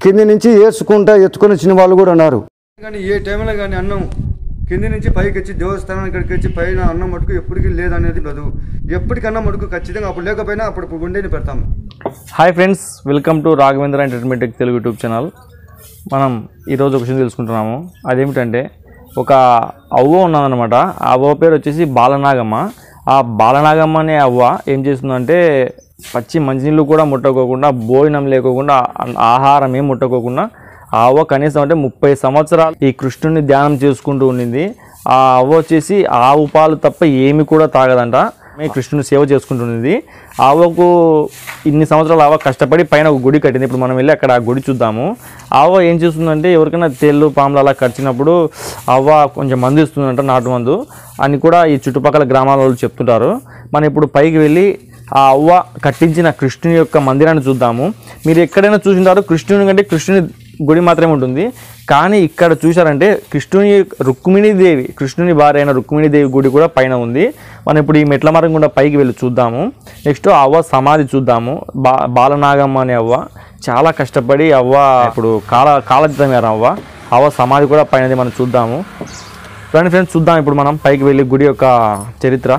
కింది నుంచి ఏడ్చుకుంటా ఎత్తుకొని వచ్చిన వాళ్ళు కూడా ఉన్నారు కానీ ఏ టైంలో కానీ అన్నం కింది నుంచి పైకి వచ్చి దేవస్థానం ఇక్కడికి వచ్చి పైన అన్నం మటుకు ఎప్పటికీ లేదనేది లేదు ఎప్పటికన్నా మటుకు ఖచ్చితంగా అప్పుడు లేకపోయినా అప్పుడు వండేని పెడతాం hi friends welcome to Raghavendra entertainment tech Telugu YouTube channel మనం ఈరోజు ఒక విషయం తెలుసుకుంటున్నాము అదేమిటంటే ఒక అవ్వ ఉన్నదనమాట ఆ అవ్వ పేరు వచ్చేసి బాలనాగమ్మ ఆ బాలనాగమ్మ అనే అవ్వ ఏం చేస్తుందంటే పచ్చి మంచినీళ్ళు కూడా ముట్టకోకుండా భోజనం లేకోకుండా ఆ- ఆహారం ఏం ముట్టకోకుండా ఆ అవ్వ కనీసం అంటే ముప్పై సంవత్సరాలు ఈ కృష్ణుని ధ్యానం చేసుకుంటూ ఉండింది ఆ అవ్వ వచ్చేసి ఆవు పాలు తప్ప ఏమి కూడా తాగదంట ఈ కృష్ణుని సేవ చేసుకుంటుంది ఆ అవ్వకు ఇన్ని సంవత్సరాలు ఆవ కష్టపడి పైన ఒక గుడి కట్టింది ఇప్పుడు మనం వెళ్ళి అక్కడ ఆ గుడి చూద్దాము ఆవ ఏం చేస్తుందంటే ఎవరికైనా తేళ్ళు పాములు అలా కరిచినప్పుడు అవ్వ కొంచెం మందు ఇస్తుందంట నాటు మందు అని కూడా ఈ చుట్టుపక్కల గ్రామాల వాళ్ళు చెప్తుంటారు మనం ఇప్పుడు పైకి వెళ్ళి ఆ అవ్వ కట్టించిన కృష్ణుని యొక్క మందిరాన్ని చూద్దాము మీరు ఎక్కడైనా చూసింటారు కృష్ణుని కంటే కృష్ణుని గుడి మాత్రమే ఉంటుంది కానీ ఇక్కడ చూశారంటే కృష్ణుని రుక్మిణీదేవి కృష్ణుని భార్య అయిన రుక్మిణీదేవి గుడి కూడా పైన ఉంది మనం ఇప్పుడు ఈ మెట్ల మార్గం కూడా పైకి వెళ్ళి చూద్దాము నెక్స్ట్ అవ్వ సమాధి చూద్దాము బా బాలనాగమ్మ అనే అవ్వ చాలా కష్టపడి అవ్వ ఇప్పుడు కాల కాలతీతమయ్యారు అవ్వ అవ్వ సమాధి కూడా పైనది మనం చూద్దాము రండి ఫ్రెండ్స్ చూద్దాం ఇప్పుడు మనం పైకి వెళ్ళి గుడి యొక్క చరిత్ర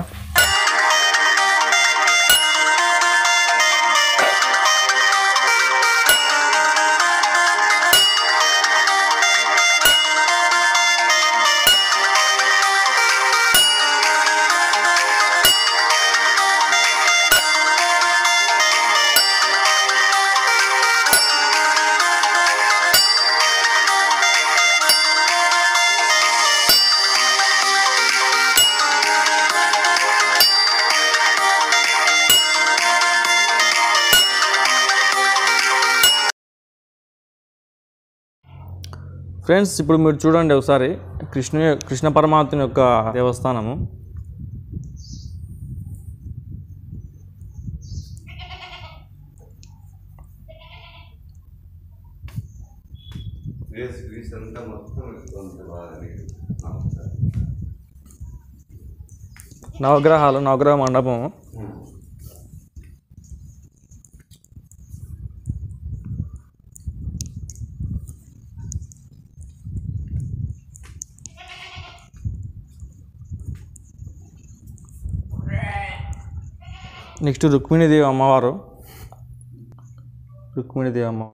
ఫ్రెండ్స్ ఇప్పుడు మీరు చూడండి ఒకసారి కృష్ణు కృష్ణ పరమాత్మ యొక్క దేవస్థానము నవగ్రహాలు నవగ్రహ మండపము నెక్స్ట్ రుక్మిణీదేవి అమ్మవారు రుక్మిణీదేవి అమ్మ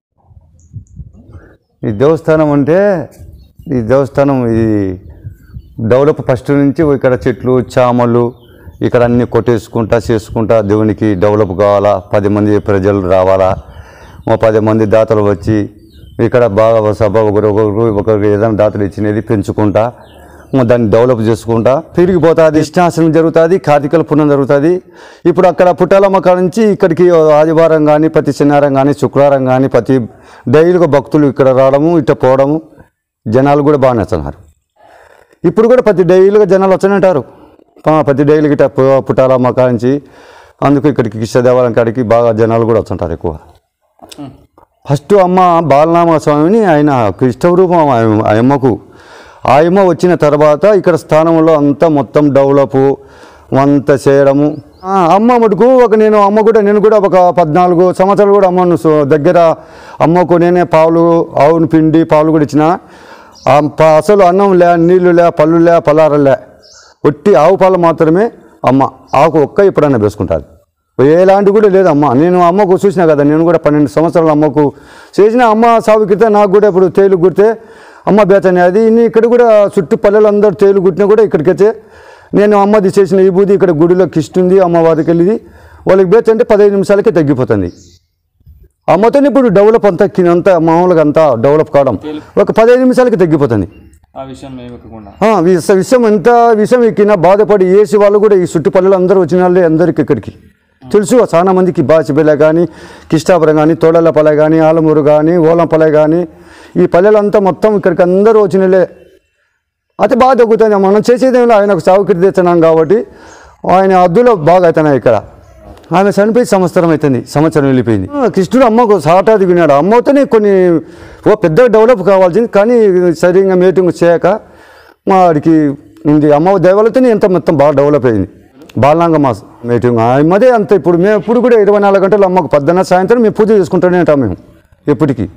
ఈ దేవస్థానం అంటే ఈ దేవస్థానం ఇది డెవలప్ ఫస్ట్ నుంచి ఇక్కడ చెట్లు చామలు ఇక్కడ అన్ని కొట్టేసుకుంటా చేసుకుంటా దేవునికి డెవలప్ కావాలా పది మంది ప్రజలు రావాలా ఓ పది మంది దాతలు వచ్చి ఇక్కడ బాగా సభ ఒకరు ఒకరు ఒకరికి ఏదైనా దాతలు ఇచ్చినది పెంచుకుంటా ఓ దాన్ని డెవలప్ చేసుకుంటా తిరిగిపోతుంది ఇష్టాసనం జరుగుతుంది కార్తీకల పుణ్యం జరుగుతుంది ఇప్పుడు అక్కడ పుట్టాలమ్మ కాడ నుంచి ఇక్కడికి ఆదివారం కానీ ప్రతి శనివారం కానీ శుక్రవారం కానీ ప్రతి డైలీగా భక్తులు ఇక్కడ రావడము ఇట్ట పోవడము జనాలు కూడా బాగా నచ్చుతున్నారు ఇప్పుడు కూడా ప్రతి డైలీగా జనాలు వచ్చానంటారు ప్రతి డైలీ గిట్ట పు- పుట్టాలమ్మ కాడ నుంచి అందుకు ఇక్కడికి కృష్ణ దేవాలయం కాడికి బాగా జనాలు కూడా వచ్చుంటారు ఎక్కువ ఫస్ట్ అమ్మ బాలనామ స్వామిని ఆయన కృష్ణ రూపం ఆ- ఆ అమ్మకు ఆ అమ్మ వచ్చిన తర్వాత ఇక్కడ స్థానంలో అంతా మొత్తం డెవలప్ అంతా చేయడము ఆ, అమ్మ మటుకు ఒక నేను అమ్మ కూడా నేను కూడా ఒక పద్నాలుగు సంవత్సరాలు కూడా అమ్మను సో- దగ్గర అమ్మకు నేనే పాలు ఆవును పిండి పాలు కూడా ఇచ్చిన ఆ ప- అసలు అన్నం లే నీళ్ళు లే పళ్ళు లే పలారం లే ఒట్టి ఆవు పాలు మాత్రమే అమ్మ ఆకు ఒక్క ఎప్పుడైనా వేసుకుంటుంది ఎలాంటి కూడా లేదు అమ్మ నేను అమ్మకు చూసినా కదా నేను కూడా పన్నెండు సంవత్సరాలు అమ్మకు చేసిన అమ్మ సాగు కితే నాకు కూడా ఇప్పుడు తేలు కుడితే అమ్మ బేతని అది ఇన్ని ఇక్కడ కూడా చుట్టూ పల్లెలు అందరూ తేలు కుట్టినా కూడా ఇక్కడికైతే నేను అమ్మది చేసిన ఈ బూది ఇక్కడ గుడిలో కిస్తుంది అమ్మవారికి వెళ్ళింది వాళ్ళకి బేచ అంటే పదహైదు నిమిషాలకే తగ్గిపోతుంది అమ్మతో ఇప్పుడు డెవలప్ అంతా కింద అంతా మామూలుగా అంతా డెవలప్ కావడం ఒక పదహైదు నిమిషాలకి తగ్గిపోతుంది ఆ విషయం మేము ఎక్కకుండా ఆ, విష- విషయం ఎంత విషయం ఎక్కినా బాధపడి ఏసి వాళ్ళు కూడా ఈ చుట్టుపల్లెలు అందరూ వచ్చిన వాళ్ళే అందరికి ఇక్కడికి తెలుసు చాలా మందికి బాచిపల్లె కానీ కిష్టాపురం కానీ తోడలపల్లె కానీ ఆలమూరు కానీ ఓలంపల్లె కానీ ఈ పల్లెలంతా మొత్తం ఇక్కడికి అందరూ వచ్చినలే అయితే బాగా తగ్గుతుంది మనం చేసేదేమిలో ఆయనకు సాగుకరి తెచ్చినాం కాబట్టి ఆయన అద్దులో బాగా అవుతున్నాయి ఇక్కడ ఆమె చనిపోయి సంవత్సరం అవుతుంది సంవత్సరం వెళ్ళిపోయింది ఆ, కృష్ణుడు అమ్మకు సాటాది విన్నాడు అమ్మతోనే కొన్ని ఓ పెద్ద డెవలప్ కావాల్సింది కానీ సరిగ్గా మీటింగ్ చేయక వాడికి ఉంది అమ్మ దేవాలతోనే ఎంత మొత్తం బాగా డెవలప్ అయింది బాలనాంగ మాస్ మీటింగ్ అదే అంత ఇప్పుడు మేము ఇప్పుడు కూడా ఇరవై నాలుగు గంటలు అమ్మకు పొద్దున్న సాయంత్రం మేము పూజ చేసుకుంటూనే ఉంటాం మేము ఎప్పటికీ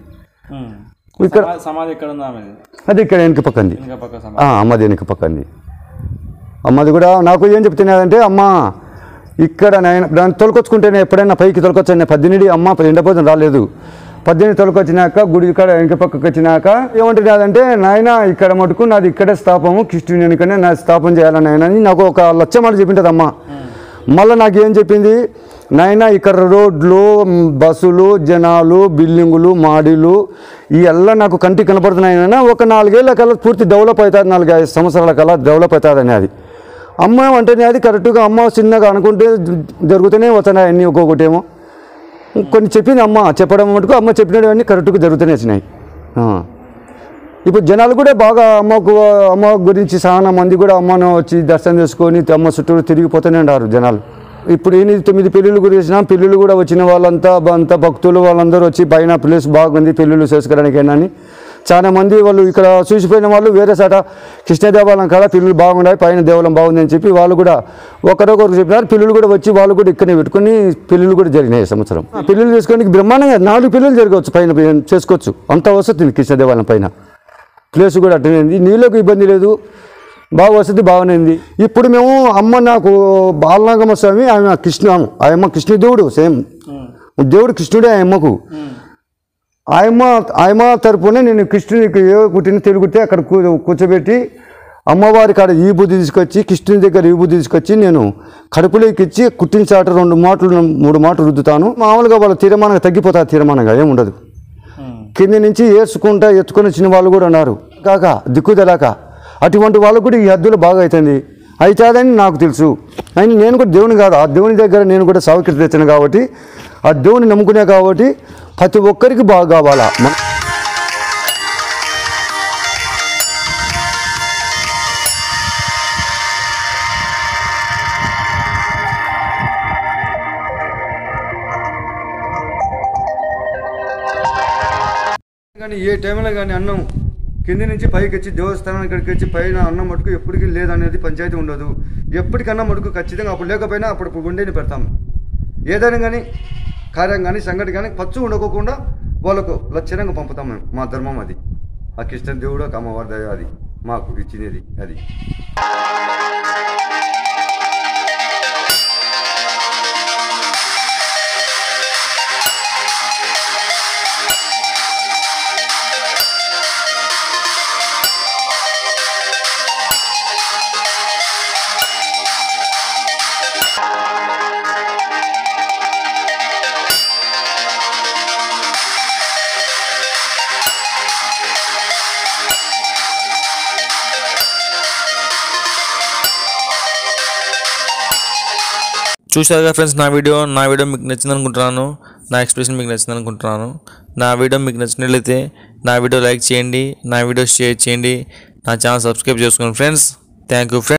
ఇక్కడ సమాధి ఎక్కడ ఉందా ఆమె అది ఇక్కడ వెనక పక్కంది ఇంకా పక్క సమాధి ఆ, అమ్మది వెనక పక్కంది అమ్మది కూడా నాకు ఏం చెప్తున్నదంటే అమ్మ ఇక్కడ నేను దాన్ని తొలకొచ్చుకుంటేనే ఎప్పుడైనా పైకి తొలకొచ్చాను పద్దెనిమిది అమ్మ ఎండపోతుంది రాలేదు పద్దెనిమిది తొలకొచ్చినాక గుడి ఇక్కడ వెనక పక్కకు వచ్చినాక ఏమంటున్నదంటే నాయన ఇక్కడ మటుకు నాది ఇక్కడే స్థాపము క్రిస్టియన్ వెనుకనే నా స్థాపన చేయాలని ఆయన అని నాకు ఒక లక్ష మాట చెప్పింటది అమ్మ మళ్ళీ నాకు ఏం చెప్పింది నాయన ఇక్కడ రోడ్లు మ్, బస్సులు జనాలు బిల్డింగులు మాడీలు ఈ ఎల్ల నాకు కంటికి కనపడుతున్నాయన ఒక నాలుగేళ్ల కల్లా పూర్తి డెవలప్ అవుతుంది నాలుగు ఐదు సంవత్సరాల కల్లా డెవలప్ అవుతుంది అది అమ్మ అంటేనే అది కరెక్ట్గా అమ్మ చిన్నగా అనుకుంటే జ- జరుగుతూనే వస్తున్నాయి అన్నీ ఒక్కొక్కటేమో కొన్ని చెప్పింది అమ్మ చెప్పడం మటుకు అమ్మ చెప్పినవన్నీ కరెక్ట్గా జరుగుతూనే వచ్చినాయి ఆ. ఇప్పుడు జనాలు కూడా బాగా అమ్మకు అమ్మ గురించి చాలా మంది కూడా అమ్మను వచ్చి దర్శనం చేసుకొని అమ్మ చుట్టూరు తిరిగిపోతూనే ఉన్నారు జనాలు ఇప్పుడు ఎనిమిది తొమ్మిది పెళ్ళిళ్ళు గురించిన పెళ్ళిళ్ళు కూడా వచ్చిన వాళ్ళంతా బ- అంతా భక్తులు వాళ్ళందరూ వచ్చి పైన ప్లేస్ బాగుంది పెళ్ళిళ్ళు చేసుకోవడానికి అని చాలా మంది వాళ్ళు ఇక్కడ చూసిపోయిన వాళ్ళు వేరే సాట కృష్ణ దేవాలయం కాడ పిల్లలు బాగున్నాయి పైన దేవాలయం బాగుంది అని చెప్పి వాళ్ళు కూడా ఒకరొకరు చెప్పినారు పిల్లలు కూడా వచ్చి వాళ్ళు కూడా ఇక్కడనే పెట్టుకొని పెళ్ళిళ్ళు కూడా జరిగినాయి ఈ సంవత్సరం ఆ పెళ్ళిళ్ళు చేసుకోవడానికి బ్రహ్మాండంగా నాలుగు పెళ్ళిళ్ళు జరగవచ్చు పైన చేసుకోవచ్చు అంత వసతి కృష్ణ దేవాలయం పైన ప్లేస్ కూడా అట్టనేది నీళ్ళకు ఇబ్బంది లేదు బాగా వసతి బాగానేది ఇప్పుడు మేము అమ్మ నాకు బాలనాగమ్మ స్వామి ఆమె కృష్ణ ఆయమ్మ కృష్ణదేవుడు సేమ్ దేవుడు కృష్ణుడే ఆ అమ్మకు ఆయమ్మ ఆయమ్మ తరపున నేను కృష్ణునికి ఏ కుట్టిన తెలుగుతే అక్కడ కూ- కూర్చోబెట్టి అమ్మవారి కాడ ఈ బుద్ధి తీసుకొచ్చి కృష్ణుని దగ్గర ఈ బుద్ధి తీసుకొచ్చి నేను కడుపులోకి ఇచ్చి కుట్టించాట రెండు మాటలు మూడు మాటలు రుద్దుతాను మామూలుగా వాళ్ళ తీర్మానంగా తగ్గిపోతారు తీర్మానంగా ఏముండదు కింద నుంచి ఏడ్చుకుంటా ఎత్తుకొని వచ్చిన వాళ్ళు కూడా ఉన్నారు కాక దిక్కుదలాక అటువంటి వాళ్ళకు కూడా ఈ హద్దులు బాగా అవుతుంది అవుతుందని నాకు తెలుసు అయినా నేను కూడా దేవుని కాదు ఆ దేవుని దగ్గర నేను కూడా సౌకర్యం తెచ్చాను కాబట్టి ఆ దేవుని నమ్ముకునే కాబట్టి ప్రతి ఒక్కరికి బాగా కావాలా మన- కానీ ఏ టైంలో కానీ అన్నం కింది నుంచి పైకి వచ్చి దేవస్థానానికి ఇక్కడికి వచ్చి పైన అన్నం మటుకు ఎప్పటికీ లేదనేది పంచాయతీ ఉండదు ఎప్పటికన్నా మటుకు ఖచ్చితంగా అప్పుడు లేకపోయినా అప్పుడు ఇప్పుడు వండేని పెడతాం ఏదైనా కానీ కార్యం కానీ సంగతి కానీ పచ్చు ఉండకోకుండా వాళ్ళకు లక్షణంగా పంపుతాం మేము మా ధర్మం అది ఆ కృష్ణ దేవుడు ఒక అమ్మవారి దయ అది మాకు ఇచ్చినది అది చూశారు కదా ఫ్రెండ్స్ నా వీడియో నా వీడియో మీకు నచ్చింది అనుకుంటున్నాను నా ఎక్స్ప్రెషన్ మీకు నచ్చింది అనుకుంటున్నాను నా వీడియో మీకు నచ్చినట్లయితే నా వీడియో లైక్ చేయండి నా వీడియో షేర్ చేయండి నా ఛానల్ సబ్స్క్రైబ్ చేసుకోండి ఫ్రెండ్స్ థ్యాంక్ యూ ఫ్రెండ్స్